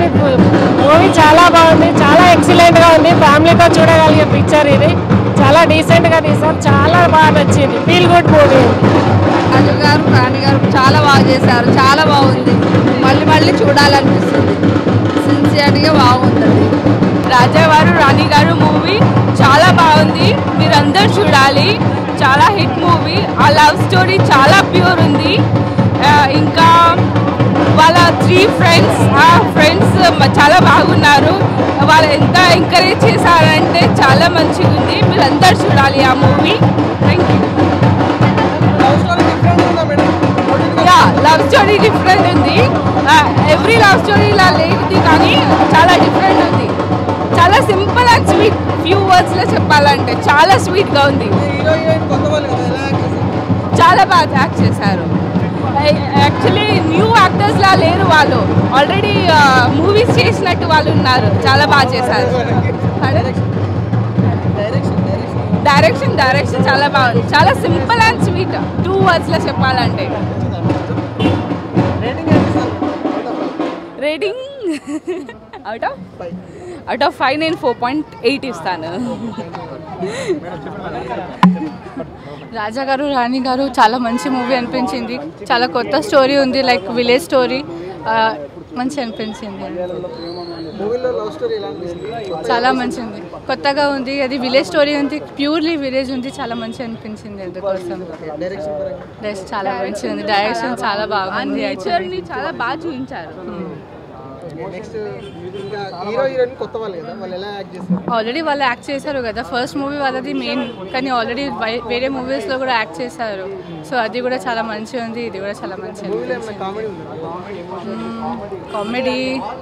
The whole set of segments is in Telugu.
మూవీ చాలా బాగుంది చాలా ఎక్సలెంట్ గా ఉంది ఫ్యామిలీతో చూడగలిగే పిక్చర్ ఇది చాలా డీసెంట్ గా తీసారు చాలా బాగా నచ్చింది ఫీల్ గుడ్ మూవీ రాజు గారు రాణి గారు చాలా బాగా చేశారు చాలా బాగుంది మళ్ళీ మళ్ళీ చూడాలనిపిస్తుంది సిన్సియర్గా బాగుంటుంది రాజా గారు రాణి గారు మూవీ చాలా బాగుంది మీరందరూ చూడాలి చాలా హిట్ మూవీ ఆ లవ్ స్టోరీ చాలా ప్యూర్ ఉంది ఆ, ఇంకా వాళ్ళ త్రీ ఫ్రెండ్స్ ఆ ఫ్రెండ్స్ చాలా బాగున్నారు వాళ్ళు ఎంత ఎంకరేజ్ చేశారంటే చాలా మంచిగా ఉంది మీరందరూ చూడాలి ఆ movie thank you yeah love story different ఉంది ఎవ్రీ లవ్ స్టోరీ ఇలా లేదు కానీ చాలా డిఫరెంట్ ఉంది చాలా simple and sweet few words లో చెప్పాలంటే చాలా స్వీట్ గా ఉంది చాలా బాగా యాక్ట్ చేశారు యాక్చువల్లీ న్యూ యాక్టర్స్ లా లేరు వాళ్ళు ఆల్రెడీ మూవీస్ చేసినట్టు వాళ్ళు ఉన్నారు చాలా బాగా చేశారు డైరెక్షన్ డైరెక్షన్ చాలా బాగుంది చాలా simple and sweet two words లో చెప్పాలంటే rating out of out of five నేను ఫోర్ పాయింట్ ఎయిట్ ఇస్తాను రాజా గారు రాణి గారు చాలా మంచి మూవీ అనిపించింది చాలా కొత్త స్టోరీ ఉంది లైక్ విలేజ్ స్టోరీ మంచి అనిపించింది చాలా మంచిది కొత్తగా ఉంది అది విలేజ్ స్టోరీ ఉంది ప్యూర్లీ విలేజ్ ఉంది చాలా మంచి అనిపించింది అందుకోసం డైరెక్షన్ చాలా మంచిగా ఉంది డైరెక్షన్ చాలా ఆ బాగుంది నేచర్ ని చాలా బాగా చూపించారు నెక్స్ట్ ఇంకా హీరో హీరోయిన్ కొత్త వాళ్ళు కదా వాళ్ళు ఎలా యాక్ట్ చేస్తారు ఆల్రెడీ వాళ్ళు యాక్ట్ చేశారు కదా ఫస్ట్ మూవీ వాళ్ళది మెయిన్ కానీ ఆల్రెడీ వేరే మూవీస్లో కూడా యాక్ట్ చేశారు సో అది కూడా చాలా మంచిగా ఉంది ఇది కూడా చాలా మంచిగా మూవీలో ఏమైనా కామెడీ ఉందా కామెడీ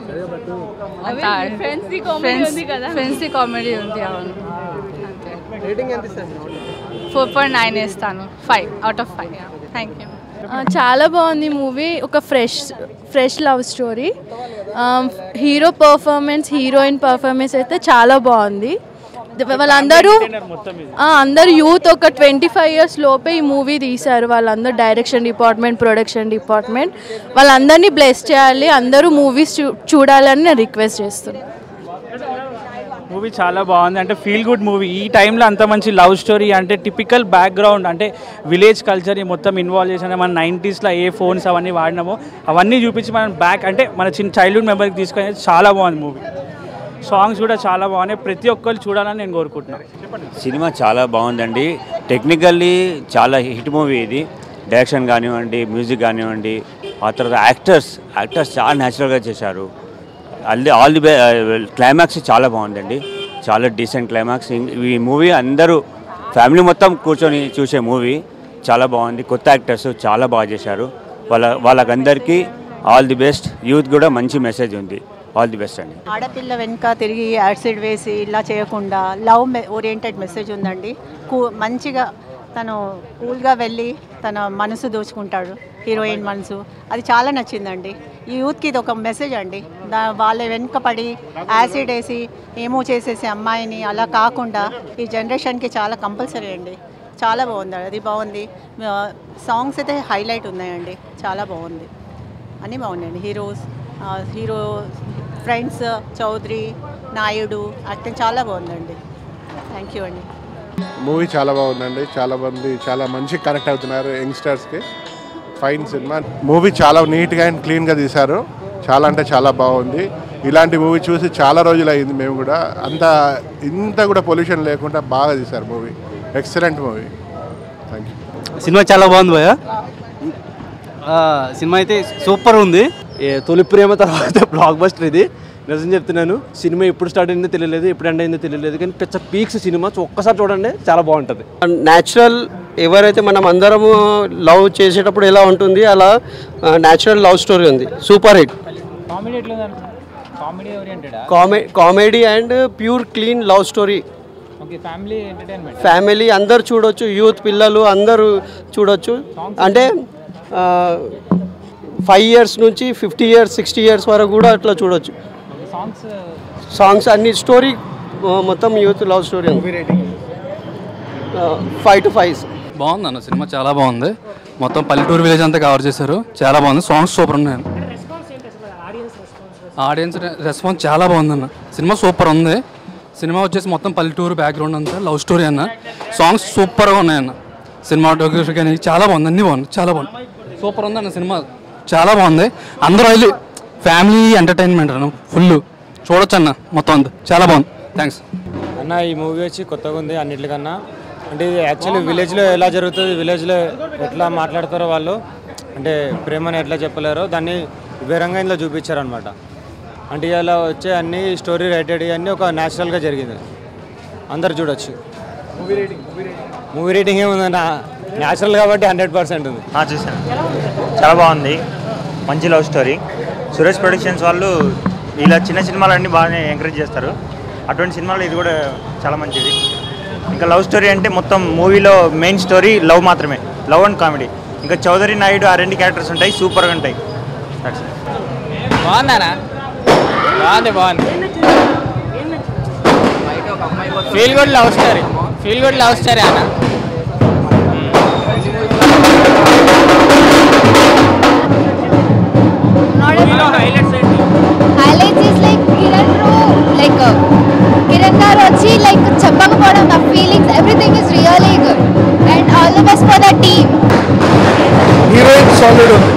ఫ్రెండ్స్ ది కామెడీ ఉంది కదా ఫ్రెండ్స్ కామెడీ ఉంది అవును అంతే రేటింగ్ ఎంత ఇస్తారు ఫోర్ పాయింట్ నైన్ ఇస్తాను five out of five thank you ఆ, చాలా బాగుంది మూవీ ఒక fresh fresh love story hero performance heroine performance అయితే చాలా బాగుంది వాళ్ళందరూ ఆ, అందరు యూత్ ఒక ట్వంటీ ఫైవ్ ఇయర్స్ లోపే ఈ మూవీ తీశారు వాళ్ళందరూ డైరెక్షన్ డిపార్ట్మెంట్ ప్రొడక్షన్ డిపార్ట్మెంట్ వాళ్ళందరినీ బ్లెస్ చేయాలి అందరూ మూవీస్ చూ చూడాలని నేను రిక్వెస్ట్ చేస్తున్నాను మూవీ చాలా బాగుంది అంటే ఫీల్ గుడ్ మూవీ ఈ టైంలో అంత మంచి లవ్ స్టోరీ అంటే టిపికల్ బ్యాక్గ్రౌండ్ అంటే విలేజ్ కల్చర్ని మొత్తం ఇన్వాల్వ్ చేసిన మన నైంటీస్లో ఏ ఫోన్స్ అవన్నీ వాడినామో అవన్నీ చూపించి మనం బ్యాక్ అంటే మన చిన్న చైల్డ్హుడ్ మెమరీకి తీసుకొని చాలా బాగుంది మూవీ సాంగ్స్ కూడా చాలా బాగున్నాయి ప్రతి ఒక్కరు చూడాలని నేను కోరుకుంటున్నాను సినిమా చాలా బాగుందండి టెక్నికల్లీ చాలా హిట్ మూవీ ఇది డైరెక్షన్ కానివ్వండి మ్యూజిక్ కానివ్వండి ఆ తర్వాత యాక్టర్స్ యాక్టర్స్ చాలా న్యాచురల్గా చేశారు అల్లి ఆల్ ది బే క్లైమాక్స్ చాలా బాగుందండి చాలా డీసెంట్ క్లైమాక్స్ ఈ మూవీ అందరూ ఫ్యామిలీ మొత్తం కూర్చొని చూసే మూవీ చాలా బాగుంది కొత్త యాక్టర్స్ చాలా బాగా చేశారు వాళ్ళ వాళ్ళకందరికీ ఆల్ ది బెస్ట్ యూత్ కూడా మంచి మెసేజ్ ఉంది ఆల్ ది బెస్ట్ అండి ఆడపిల్ల వెనుక తిరిగి యాసిడ్ వేసి ఇలా చేయకుండా లవ్ ఓరియంటెడ్ మెసేజ్ ఉందండి కూ మంచిగా తను కూల్గా వెళ్ళి తన మనసు దోచుకుంటాడు హీరోయిన్ మనసు అది చాలా నచ్చిందండి ఈ యూత్కి ఇది ఒక మెసేజ్ అండి దా వాళ్ళ వెనుక పడి యాసిడ్ వేసి ఏమో చేసేసి అమ్మాయిని అలా కాకుండా ఈ జనరేషన్కి చాలా కంపల్సరీ అండి చాలా బాగుంది అది బాగుంది సాంగ్స్ అయితే హైలైట్ ఉన్నాయండి చాలా బాగుంది అన్నీ బాగున్నాయండి హీరోస్ ఆ, hero friends Chowdary Naidu acting చాలా బాగుందండి థ్యాంక్ యూ అండి మూవీ చాలా బాగుందండి చాలా మంది చాలా మంచి కనెక్ట్ అవుతున్నారు యంగ్స్టర్స్కి ఫైన్ సినిమా మూవీ చాలా నీట్గా అండ్ క్లీన్గా తీశారు చాలా అంటే చాలా బాగుంది ఇలాంటి మూవీ చూసి చాలా రోజులు అయింది మేము కూడా అంత ఇంత కూడా పొల్యూషన్ లేకుండా బాగా తీశారు movie excellent movie thank you సినిమా చాలా బాగుంది భయ సినిమా అయితే సూపర్ ఉంది ఏ తొలి ప్రేమ తర్వాత బ్లాక్ బస్టర్ ఇది నిజం చెప్తున్నాను సినిమా ఎప్పుడు స్టార్ట్ అయిందో తెలియలేదు ఎప్పుడు ఎండ్ అయిందో తెలియలేదు కానీ పెద్ద పీక్స్ సినిమా ఒక్కసారి చూడండి చాలా బాగుంటుంది న్యాచురల్ ఎవరైతే మనం అందరము లవ్ చేసేటప్పుడు ఎలా ఉంటుంది అలా న్యాచురల్ లవ్ స్టోరీ ఉంది సూపర్ హిట్ కామెడీ ఎట్లా కామెడీ ఓరియంటెడా కామె comedy and pure clean love story okay family entertainment family అందరు చూడొచ్చు యూత్ పిల్లలు అందరూ చూడొచ్చు అంటే ఫైవ్ ఇయర్స్ నుంచి ఫిఫ్టీ ఇయర్స్ సిక్స్టీ ఇయర్స్ వరకు కూడా అట్లా చూడొచ్చు సాంగ్స్ సాంగ్స్ అన్ని స్టోరీ మొత్తం youth love story five to five బాగుంది అన్న సినిమా చాలా బాగుంది మొత్తం పల్లెటూరు విలేజ్ అంతా కవర్ చేశారు చాలా బాగుంది సాంగ్స్ సూపర్ ఉన్నాయి ఆడియన్స్ రెస్పాన్స్ చాలా బాగుందన్న సినిమా సూపర్ ఉంది సినిమా వచ్చేసి మొత్తం పల్లెటూరు బ్యాక్గ్రౌండ్ అంతా లవ్ స్టోరీ అన్న సాంగ్స్ సూపర్గా ఉన్నాయన్న సినిమాటోగ్రఫీ కానీ చాలా బాగుంది అన్నీ బాగుంది చాలా బాగుంది సూపర్ ఉంది అన్న సినిమా చాలా బాగుంది అందరూ వెళ్ళి ఫ్యామిలీ ఎంటర్టైన్మెంట్ అన్న ఫుల్ చూడొచ్చు అన్న మొత్తం అంతా చాలా బాగుంది థ్యాంక్స్ అన్న ఈ మూవీ వచ్చి కొత్తగా ఉంది అన్నిటికన్నా అంటే ఇది యాక్చువల్లీ విలేజ్లో ఎలా జరుగుతుంది విలేజ్లో ఎట్లా మాట్లాడతారో వాళ్ళు అంటే ప్రేమను ఎట్లా చెప్పలేరో దాన్ని వివరంగా ఇందులో చూపించారనమాట అంటే ఇలా వచ్చే అన్ని స్టోరీ రైటెడ్ అన్నీ ఒక న్యాచురల్గా జరిగింది అందరు చూడొచ్చు మూవీ రేటింగ్ ఏముందన్న న్యాచురల్ కాబట్టి హండ్రెడ్ పర్సెంట్ ఉంది చూసాను చాలా బాగుంది మంచి లవ్ స్టోరీ సురేష్ ప్రొడక్షన్స్ వాళ్ళు ఇలా చిన్న సినిమాలన్నీ బాగానే ఎంకరేజ్ చేస్తారు అటువంటి సినిమాలు ఇది కూడా చాలా మంచిది ఇంకా లవ్ స్టోరీ అంటే మొత్తం మూవీలో మెయిన్ స్టోరీ లవ్ మాత్రమే లవ్ అండ్ కామెడీ ఇంకా చౌదరి నాయుడు ఆ రెండు క్యారెక్టర్స్ ఉంటాయి సూపర్గా ఉంటాయి That's it. బాగుందానా బాగుంది బాగుంది feel good love story feel good love story అన్న highlights is like Kiran like Kiran garu వచ్చి లైక్ చెప్పకపోవడం నా feelings everything is really good and all the best for the team heroine solid ఉంది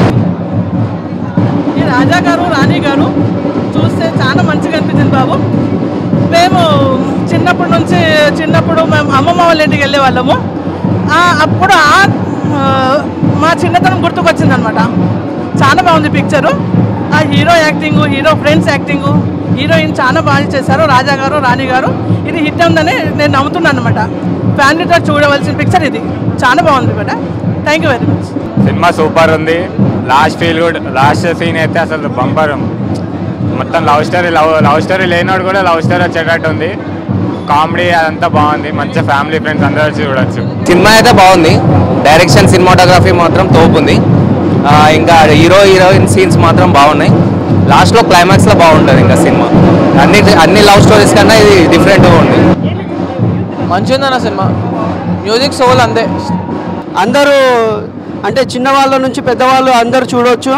ఈ రాజా గారు రాణి గారు చూస్తే చాలా మంచిగా అనిపించింది బాబు మేము చిన్నప్పటి నుంచి చిన్నప్పుడు మేము అమ్మమ్మ వాళ్ళ ఇంటికి వెళ్ళే వాళ్ళము ఆ, అప్పుడు ఆ ఆ, మా చిన్నతనం గుర్తుకొచ్చింది అనమాట చాలా బాగుంది పిక్చరు ఆ hero acting hero friends acting heroine చాలా బాగా చేశారు రాజా గారు రాణి గారు ఇది హిట్ ఉందని నేను నమ్ముతున్నాను అనమాట ఫ్యామిలీతో చూడవలసిన పిక్చర్ ఇది చాలా బాగుంది బేట థ్యాంక్ యూ వెరీ మచ్ సినిమా సూపర్ ఉంది last feel good last scene అయితే అసలు బంపర్ మొత్తం love story love love story లేనోడు కూడా లవ్ స్టోరీ వచ్చేటట్టు ఉంది కామెడీ అదంతా బాగుంది మంచిగా ఫ్యామిలీ ఫ్రెండ్స్ అందరూ వచ్చి చూడొచ్చు సినిమా అయితే బాగుంది డైరెక్షన్ సినిమాటోగ్రఫీ మాత్రం తోపు ఉంది ఆ, ఇంకా హీరో హీరోయిన్ సీన్స్ మాత్రం బాగున్నాయి లాస్ట్లో క్లైమాక్స్లో బాగుంటుంది ఇంకా సినిమా అన్ని అన్ని లవ్ స్టోరీస్ కన్నా ఇది డిఫరెంట్గా ఉంది మంచిగా ఉందన్న సినిమా మ్యూజిక్ సోల్ అందే అందరూ అంటే చిన్నవాళ్ళ నుంచి పెద్దవాళ్ళు అందరూ చూడొచ్చు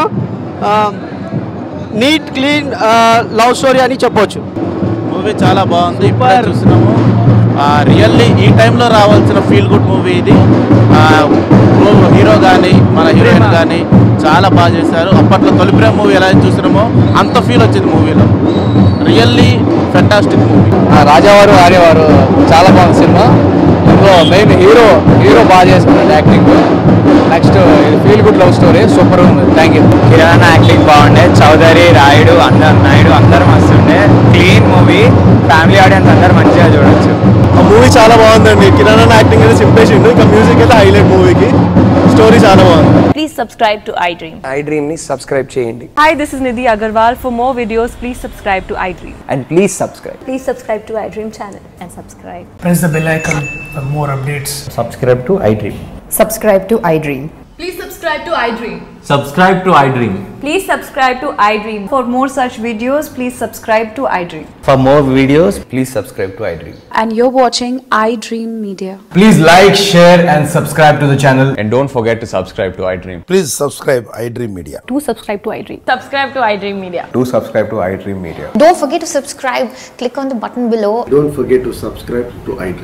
నీట్ క్లీన్ లవ్ స్టోరీ అని చెప్పొచ్చు మూవీ చాలా బాగుంది ఇప్పుడే చూస్తున్నాము రియల్లీ ఈ టైంలో రావాల్సిన ఫీల్ గుడ్ మూవీ ఇది హీరో కానీ మన హీరోయిన్ కానీ చాలా బాగా చేశారు అప్పట్లో తొలి ప్రేమ మూవీ ఎలా చూసినామో అంత ఫీల్ వచ్చింది మూవీలో రియల్లీ ఫెంటాస్టిక్ మూవీ రాజావారు ఆడేవారు చాలా బాగుంది సినిమా ఇందులో మెయిన్ హీరో హీరో బాగా చేసుకున్నాడు acting next feel good love story super ఉంది థ్యాంక్ యూ కిరణ్ యాక్టింగ్ బాగుండే చౌదరి రాయుడు అందరు నాయుడు అందరు మస్తుండే క్లీన్ మూవీ ఫ్యామిలీ ఆడియన్స్ అందరు మంచిగా చూడొచ్చు ఆ మూవీ చాలా బాగుందండి కిరణ్ యాక్టింగ్ అయితే సింపేసిండు ఇంకా మ్యూజిక్ అయితే హైలైట్ మూవీకి స్టోరీ చాలా బాగుంది Please subscribe to iDream. ఐ డ్రీమ్ని సబ్స్క్రైబ్ చేయండి Hi, this is Nidhi Agarwal. For more videos, please subscribe to iDream. And please subscribe Please subscribe to iDream channel and subscribe. Press the bell icon for more updates. Subscribe to iDream Subscribe to iDream. Please subscribe to iDream. Subscribe to iDream Please subscribe to iDream. For more such videos, please subscribe to iDream. For more videos please subscribe to iDream And you're watching iDream Media. Please like, share, and subscribe to the channel. And don't forget to subscribe to iDream. Please subscribe iDream Media. Do subscribe to iDream. Subscribe to iDream Media. Do subscribe to iDream Media. Don't forget to subscribe. Click on the button below. Don't forget to subscribe to iDream.